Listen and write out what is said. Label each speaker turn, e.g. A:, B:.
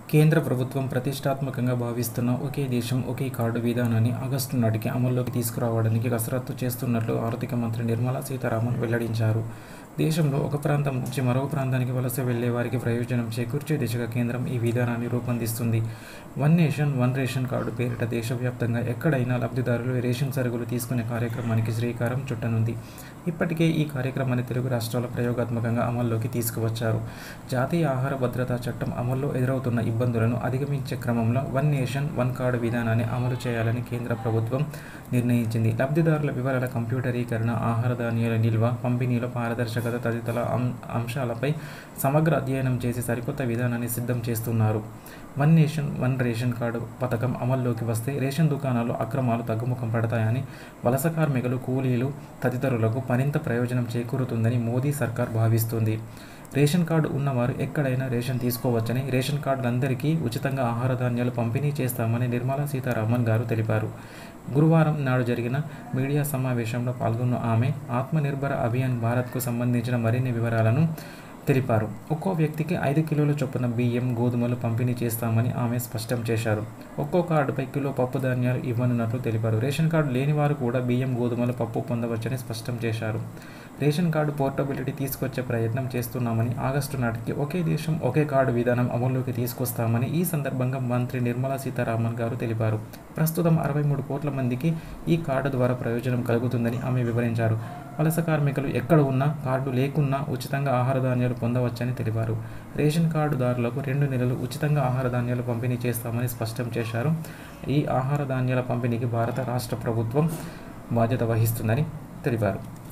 A: కేంద్ర ప్రభుత్వం ప్రతిష్టాత్మకంగా భావిస్తున్న ఒకే దేశం ఒకే కార్డు విధానాన్ని ఆగస్టు నాటికి అమల్లోకి తీసుకురావడానికి కసరత్తు చేస్తున్నట్లు ఆర్థిక మంత్రి నిర్మలా సీతారామన్ వెల్లడించారు దేశంలో ఒక ప్రాంతం నుంచి మరో ప్రాంతానికి వలస వెళ్లే వారికి ప్రయోజనం చేకూర్చే దిశగా కేంద్రం ఈ విధానాన్ని రూపొందిస్తుంది one nation one ration card పేరిట దేశవ్యాప్తంగా ఎక్కడైనా లబ్ధిదారులు రేషన్ సరుకులు తీసుకునే కార్యక్రమానికి శ్రీకారం చుట్టనుంది ఇప్పటికే ఈ కార్యక్రమాన్ని తెలుగు రాష్ట్రాల ప్రయోగాత్మకంగా అమల్లోకి తీసుకువచ్చారు జాతీయ ఆహార భద్రతా చట్టం అమల్లో ఎదురవుతున్న ఇబ్బందులను అధిగమించే క్రమంలో వన్ నేషన్ వన్ కార్డు విధానాన్ని అమలు చేయాలని కేంద్ర ప్రభుత్వం నిర్ణయించింది లబ్ధిదారుల వివరాల కంప్యూటరీకరణ ఆహార ధాన్యాల నిల్వ పంపిణీలో పారదర్శకత తదితర అం- అంశాలపై సమగ్ర అధ్యయనం చేసి సరికొత్త విధానాన్ని సిద్ధం చేస్తున్నారు one nation one ration card పథకం అమల్లోకి వస్తే రేషన్ దుకాణాలు అక్రమాలు తగ్గుముఖం పడతాయని వలస కార్మికులు కూలీలు తదితరులకు మరింత ప్రయోజనం చేకూరుతుందని మోదీ సర్కార్ భావిస్తుంది రేషన్ కార్డు ఉన్నవారు ఎక్కడైనా రేషన్ తీసుకోవచ్చని రేషన్ కార్డులందరికీ ఉచితంగా ఆహార ధాన్యాలు పంపిణీ చేస్తామని నిర్మలా సీతారామన్ గారు తెలిపారు గురువారం నాడు జరిగిన మీడియా సమావేశంలో పాల్గొన్న ఆమె ఆత్మనిర్భర అభియాన్ భారత్కు సంబంధించిన మరిన్ని వివరాలను తెలిపారు ఒక్కో వ్యక్తికి ఐదు కిలోల చొప్పున బియ్యం గోధుమలు పంపిణీ చేస్తామని ఆమె స్పష్టం చేశారు ఒక్కో కార్డుపై కిలో పప్పు ధాన్యాలు ఇవ్వనున్నట్లు తెలిపారు రేషన్ కార్డు లేని వారు కూడా బియ్యం గోధుమలు పప్పు పొందవచ్చని స్పష్టం చేశారు రేషన్ కార్డు పోర్టబిలిటీ తీసుకొచ్చే ప్రయత్నం చేస్తున్నామని ఆగస్టు నాటికి ఒకే దేశం ఒకే కార్డు విధానం అమల్లోకి తీసుకొస్తామని ఈ సందర్భంగా మంత్రి నిర్మలా సీతారామన్ గారు తెలిపారు ప్రస్తుతం అరవై మూడు కోట్ల మందికి ఈ కార్డు ద్వారా ప్రయోజనం కలుగుతుందని ఆమె వివరించారు వలస కార్మికులు ఎక్కడ ఉన్నా కార్డు లేకున్నా ఉచితంగా ఆహార ధాన్యాలు పొందవచ్చని తెలిపారు రేషన్ కార్డుదారులకు రెండు నెలలు ఉచితంగా ఆహార ధాన్యాలు పంపిణీ చేస్తామని స్పష్టం చేశారు ఈ ఆహార ధాన్యాల పంపిణీకి భారత రాష్ట్ర ప్రభుత్వం బాధ్యత వహిస్తుందని తెలిపారు